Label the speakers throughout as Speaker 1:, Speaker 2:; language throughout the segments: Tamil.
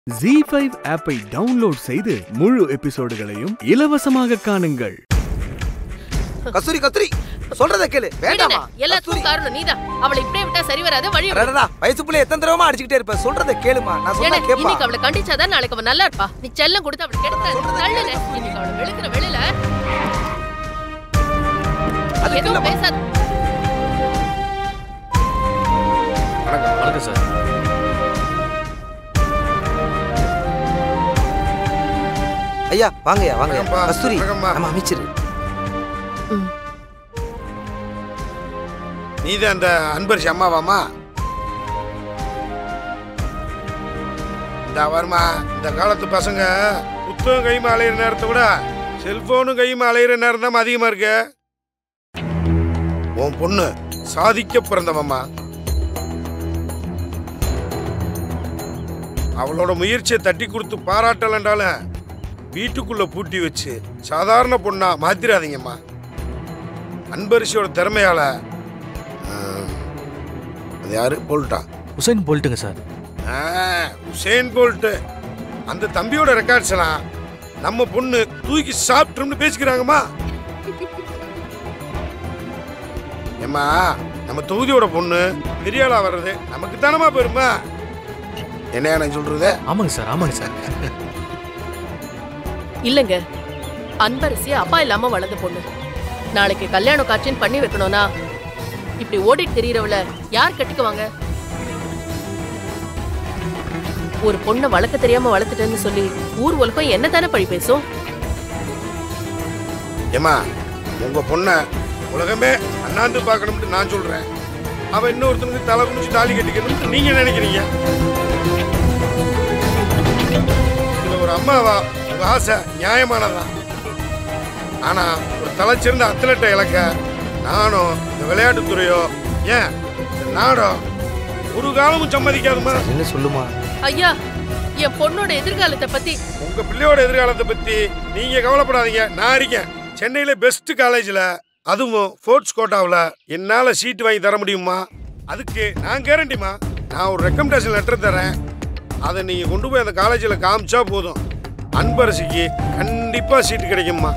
Speaker 1: ஜி ஃபைவ் ஆப்பை டவுன்லோட் செய்து முழு எபிசோடுகளையும் இலவசமாக காணுங்கள்
Speaker 2: கஸ்தூரி கஸ்தூரி சொல்றத கேளு வேண்டாமா
Speaker 3: விடுனே, எல்லாத்துக்கும் காரணம் நீதான் அவளை இப்படியே விட்டா சரி வராது வழி விடு.
Speaker 2: அடடா வயசு புள்ள எத்தனை தடவை அடிச்சுக்கிட்டே இருப்ப சொல்றத கேளுமா நான் சொன்னா
Speaker 3: ஏனே,
Speaker 2: கேப்பா
Speaker 3: இன்னைக்கு அவளை கண்டிச்சாதான் நாளைக்கு அவன் நல்லா இருப்பா நீ செல்லம் கொடுத்து அவளை கெடுத்த தள்ளுனே இன்னைக்கு அவளை வெளுக்கிற வெளியில
Speaker 2: அதுக்கு
Speaker 3: எதுவும்
Speaker 2: இல்லம்மா.
Speaker 3: பேசாத
Speaker 4: வணக்கம் சார்
Speaker 2: ஐயா வாங்கய்யா வாங்க
Speaker 5: வணக்கம்ப்பா,
Speaker 2: கஸ்தூரி
Speaker 5: வணக்கம்மா.
Speaker 2: நம்ம அமைச்சர்
Speaker 5: நீதான் அந்த அன்பரிசி அம்மாவாமா இந்த வருமா இந்த காலத்து பசங்க புத்தகம் கைமா அலையிற நேரத்தை விட செல்போனும் கைமா அலையிற நேரம் தான் அதிகமா இருக்கு உன் பொண்ணு சாதிக்க பிறந்தவம்மா அவளோட முயற்சியை தட்டி கொடுத்து பாராட்டலன்றாலும் வீட்டுக்குள்ள பூட்டி வச்சு சாதாரண பொண்ணா மாத்திராதீங்கம்மா அன்பரிசியோட திறமையால ஆ, அது யாரு போல்ட்டா
Speaker 4: உசைன் போல்ட்டுங்க சார்
Speaker 5: ஆ, உசேன் போல்ட்டு அந்த தம்பியோட ரெக்கார்ட்ஸ் எல்லாம் நம்ம பொண்ணு தூக்கி சாப்பிட்டோம்னு பேசிக்கிறாங்கம்மா ஏம்மா நம்ம தொகுதியோட பொண்ணு பெரிய ஆளா வர்றது நமக்கு தானமா பெருமை என்ன நான் சொல்றது
Speaker 4: ஆமாங்க சார் ஆமாங்க சார்
Speaker 3: இல்லங்க அன்பரசி அப்பா இல்லாம வளர்ந்த பொண்ணு நாளைக்கு கல்யாணம் காட்சின்னு பண்ணி வைக்கணும்னா இப்படி ஓடிட்டு தெரியறவள யார் கட்டிக்குவாங்க ஒரு பொண்ணை வளர்க்க தெரியாம வளர்த்துட்டேன்னு சொல்லி ஊர் உலகம் என்ன தானே பழி பேசும்
Speaker 5: ஏம்மா உங்க பொண்ணை உலகமே அண்ணாந்து பார்க்கணும்னு நான் சொல்றேன் அவ இன்னொருத்தனுக்கு தலை குனிச்சு தாலி கட்டிக்கணும்னு நீங்க நினைக்கிறீங்க இதுல ஒரு அம்மாவா உங்க ஆசை நியாயமானதான் ஆனா ஒரு தலைச்சிறந்த அத்லட்டை இழக்க நானும் இந்த விளையாட்டுத்துறையோ ஏன் இந்த நாடோ ஒரு காலமும் சம்மதிக்காதுமா
Speaker 2: என்ன சொல்லுமா
Speaker 3: ஐயா என் பொண்ணோட எதிர்காலத்தை பத்தி
Speaker 5: உங்க பிள்ளையோட எதிர்காலத்தை பத்தி நீங்க கவலைப்படாதீங்க நான் இருக்கேன் சென்னையில பெஸ்ட் காலேஜ்ல அதுவும் ஃபோர்ட்ஸ் கோட்டாவில் என்னால சீட் வாங்கி தர முடியுமா அதுக்கு நான் கேரண்டிமா நான் ஒரு ரெக்கமெண்டேஷன் லெட்டர் தரேன் அதை நீங்க கொண்டு போய் அந்த காலேஜில் காமிச்சா போதும் அன்பரசிக்கு கண்டிப்பா சீட்டு கிடைக்குமா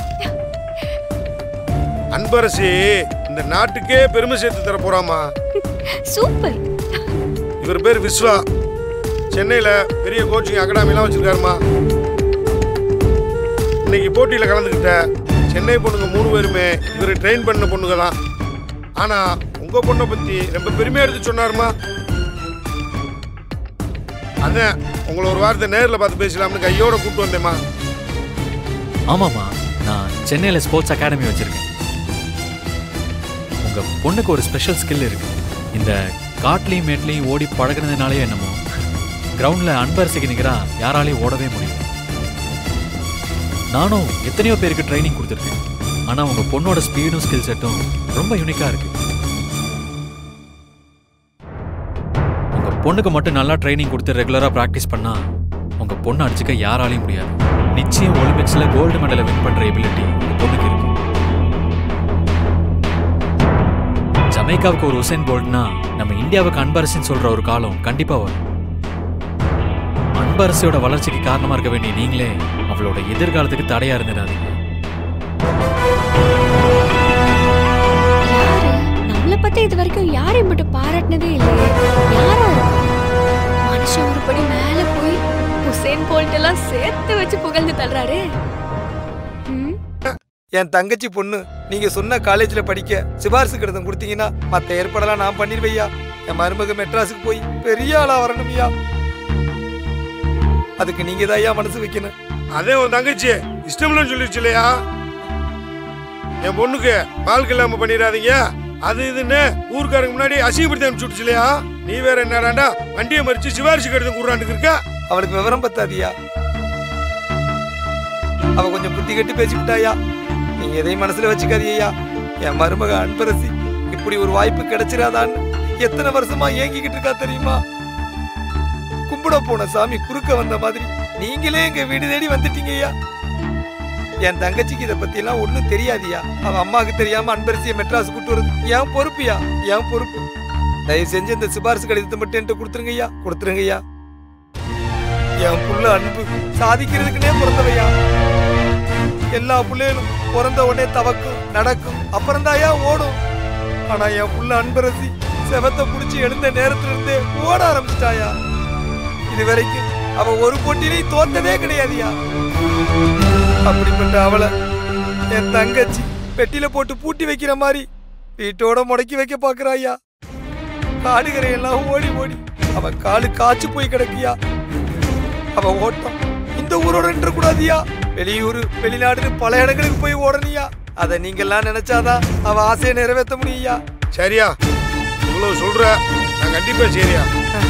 Speaker 5: அன்பரசி இந்த நாட்டுக்கே பெருமை சேர்த்து தர போறாமா
Speaker 6: சூப்பர்
Speaker 5: இவர் பேர் விஸ்வா சென்னையில பெரிய கோச்சிங் அகாடமிலாம் வச்சிருக்காருமா இன்னைக்கு போட்டியில கலந்துக்கிட்ட சென்னை பொண்ணுங்க மூணு பேருமே இவர் ட்ரெயின் பண்ண பொண்ணுங்க தான் ஆனா உங்க பொண்ணை பத்தி ரொம்ப பெருமையா எடுத்து சொன்னாருமா அதான் உங்களை ஒரு வாரத்தை நேர்ல பார்த்து பேசலாம்னு கையோட கூப்பிட்டு வந்தேம்மா
Speaker 4: ஆமாம்மா நான் சென்னையில் ஸ்போர்ட்ஸ் அகாடமி வச்சிருக்கேன் உங்க பொண்ணுக்கு ஒரு ஸ்பெஷல் ஸ்கில் இருக்கு இந்த காட்லையும் மேட்லையும் ஓடி பழகுனதுனாலே என்னமோ கிரவுண்டில் அன்பரசிக்கு நிகரா யாராலையும் ஓடவே முடியும் நானும் எத்தனையோ பேருக்கு ட்ரைனிங் கொடுத்துருக்கேன் ஆனால் உங்க பொண்ணோட ஸ்பீடும் ஸ்கில் செட்டும் ரொம்ப யூனிக்காக இருக்கு உங்க பொண்ணுக்கு மட்டும் நல்லா ட்ரைனிங் கொடுத்து ரெகுலராக ப்ராக்டிஸ் பண்ணா உங்க பொண்ணு அடிச்சுக்க யாராலையும் முடியாது நிச்சயம் ஒலிம்பிக்ஸ்ல கோல்டு மெடலை வின் பண்ற எபிலிட்டி உங்க பொண்ணுக்கு இருக்கு ஜமைக்காவுக்கு ஒரு உசைன் போல்ட்னா நம்ம இந்தியாவுக்கு அன்பரசின்னு சொல்ற ஒரு காலம் கண்டிப்பா வரும் அன்பரசியோட வளர்ச்சிக்கு காரணமா இருக்க வேண்டிய நீங்களே அவளோட எதிர்காலத்துக்கு தடையா இருந்துடாதீங்க
Speaker 6: யாரு நம்மள பத்தி இது வரைக்கும் யாரையும் மட்டும் பாராட்டினதே இல்லையே யாரோ மனுஷன் ஒரு படி மேல போய் உசேன் போல்ட் எல்லாம் சேர்த்து வச்சு புகழ்ந்து தள்ளுறாரு ம்,
Speaker 2: என் தங்கச்சி பொண்ணு நீங்க சொன்ன காலேஜ்ல படிக்க சிபாரிசு கடிதம் கொடுத்தீங்கன்னா மத்த ஏற்பாடெல்லாம் நான் பண்ணிடுவையா என் மருமக மெட்ராஸுக்கு போய் பெரிய ஆளா வரணும்யா அதுக்கு நீங்க தான் ஐயா மனசு வைக்கணும்
Speaker 5: அதே உன் தங்கச்சி இஷ்டம்லன்னு சொல்லிடுச்சு இல்லையா என் பொண்ணுக்கு வாழ்க்கை இல்லாம பண்ணிடாதீங்க அது இதுன்னு ஊருக்காரங்க முன்னாடி அசிங்கப்படுத்தி அனுப்பிச்சு இல்லையா நீ வேற என்னடாண்டா வண்டியை மறிச்சு சிவாரிசு கடிதம் கூறாண்டுக்கு இருக்க
Speaker 2: அவளுக்கு விவரம் பத்தாதியா அவ கொஞ்சம் புத்தி கட்டி பேசிவிட்டாயா நீங்க எதையும் மனசுல வச்சுக்காதீயா என் மருமக அன்பரசி இப்படி ஒரு வாய்ப்பு கிடைச்சிராதான்னு எத்தனை வருஷமா ஏங்கிக்கிட்டு இருக்கா தெரியுமா கும்பிட போன சாமி குறுக்க வந்த மாதிரி நீங்களே எங்க வீடு தேடி வந்துட்டீங்கய்யா என் தங்கச்சிக்கு இதை பத்தி எல்லாம் ஒண்ணும் தெரியாதியா அவ அம்மாவுக்கு தெரியாம அன்பரசியை மெட்ராஸ் கூட்டு வருது என் பொறுப்புயா என் பொறுப்பு தயவு செஞ்சு இந்த சிபாரிசு கடிதத்தை மட்டும் என்கிட்ட கொடுத்துருங்கய்யா கொடுத்துருங்கய்யா என் புள்ள அன்பு சாதிக்கிறதுக்குன்னே பிறந்தவையா எல்லா புள்ளைகளும் பிறந்த உடனே தவக்கும் நடக்கும் அப்புறம்தாயா ஓடும் ஆனா என் புள்ள அன்பரசி செவத்தை புடிச்சு எழுந்த நேரத்துல இருந்தே ஓட ஆரம்பிச்சிட்டாயா இது வரைக்கும் அவ ஒரு போட்டியிலையும் தோத்ததே கிடையாதுயா அப்படிப்பட்ட அவளை என் தங்கச்சி பெட்டியில போட்டு பூட்டி வைக்கிற மாதிரி வீட்டோட முடக்கி வைக்க பாக்குறாயா காடுகரை எல்லாம் ஓடி ஓடி அவ காலு காய்ச்சி போய் கிடக்கியா அவ ஓட்டம் இந்த ஊரோட நின்ற கூடாதியா வெளியூர் வெளிநாடுன்னு பல இடங்களுக்கு போய் ஓடனியா அத நீங்க எல்லாம் நினைச்சாதான் அவ ஆசையை நிறைவேற்ற முடியுயா
Speaker 5: சரியா இவ்வளவு சொல்ற நான் கண்டிப்பா சரியா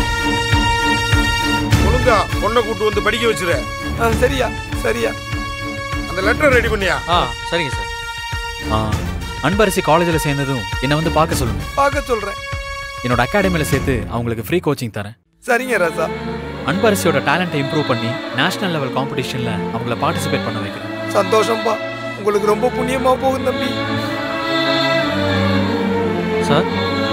Speaker 5: ஒழுங்கா பொண்ணை கூட்டு வந்து படிக்க வச்சிரு
Speaker 2: ஆ, சரியா சரியா
Speaker 5: அந்த லெட்டர் ரெடி பண்ணியா
Speaker 4: ஆ சரிங்க சார் ஆ அன்பரசி காலேஜில் சேர்ந்ததும் என்னை வந்து பார்க்க சொல்லுங்க
Speaker 2: பார்க்க சொல்றேன்
Speaker 4: என்னோட அகாடமியில் சேர்த்து அவங்களுக்கு ஃப்ரீ கோச்சிங் தரேன்
Speaker 2: சரிங்க ராசா
Speaker 4: அன்பரசியோட டேலண்ட்டை இம்ப்ரூவ் பண்ணி நேஷனல் லெவல் காம்படிஷனில் அவங்கள பார்ட்டிசிபேட் பண்ண வைக்கிறேன்
Speaker 2: சந்தோஷம்பா உங்களுக்கு ரொம்ப புண்ணியமா போகும் தம்பி
Speaker 4: சார்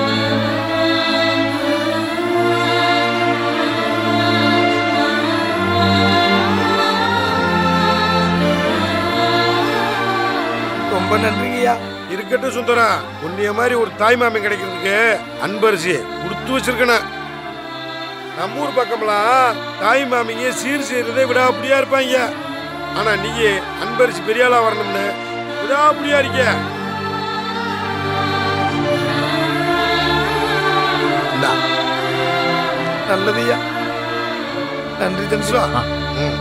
Speaker 2: ரொம்ப நன்றிங்கய்யா
Speaker 5: இருக்கட்டும் சுந்தரம் உன்னைய மாதிரி ஒரு தாய் மாமன் கிடைக்கிறதுக்கு அன்பரிசி கொடுத்து வச்சிருக்கணும் நம்ம ஊர் பக்கம்லாம் தாய் மாமிங்க சீர் செய்யறதே விடாப்படியா இருப்பாங்க ஆனா நீ அன்பரிசி பெரிய ஆளா வரணும்னு விடாப்படியா இருக்க இந்தா.
Speaker 2: நல்லதுய்யா நன்றி தம்பி
Speaker 4: ஆ.
Speaker 5: ம்.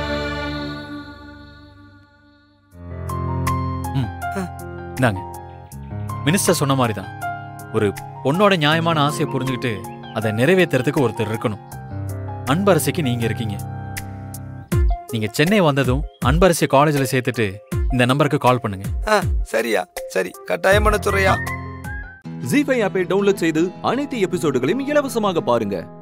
Speaker 4: இந்தாங்க மினிஸ்டர் சொன்ன மாதிரி தான் ஒரு பொண்ணோட நியாயமான ஆசையை புரிஞ்சுக்கிட்டு அதை நிறைவேற்றுறதுக்கு ஒருத்தர் இருக்கணும் அன்பரசிக்கு நீங்க இருக்கீங்க நீங்க சென்னை வந்ததும் அன்பரசி காலேஜில் சேர்த்துட்டு இந்த நம்பருக்கு கால் பண்ணுங்க
Speaker 2: ஆ சரியா சரி கட்டாயம் பண்ண சொல்றியா
Speaker 7: ஜி ஃபைவ் ஆப்பை டவுன்லோட் செய்து அனைத்து எபிசோடுகளையும் இலவசமாக பாருங்க